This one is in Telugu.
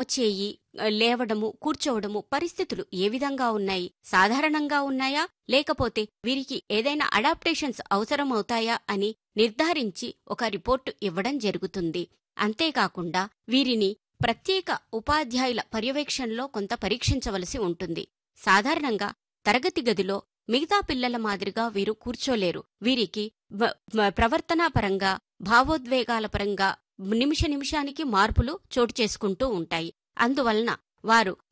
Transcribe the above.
చేయి ఆ, లేవడము కూర్చోవడము పరిస్థితులు ఏ విధంగా ఉన్నాయి సాధారణంగా ఉన్నాయా లేకపోతే వీరికి ఏదైనా అడాప్టేషన్స్ అవసరమవుతాయా అని నిర్ధారించి ఒక రిపోర్టు ఇవ్వడం జరుగుతుంది అంతేకాకుండా వీరిని ప్రత్యేక ఉపాధ్యాయుల పర్యవేక్షణలో కొంత పరీక్షించవలసి ఉంటుంది సాధారణంగా తరగతి గదిలో మిగతా పిల్లల మాదిరిగా వీరు కూర్చోలేరు వీరికి వ- వ- ప్రవర్తనాపరంగా భావోద్వేగాల పరంగా నిమిష నిమిషానికి మార్పులు చోటు చేసుకుంటూ ఉంటాయి అందువలన వారు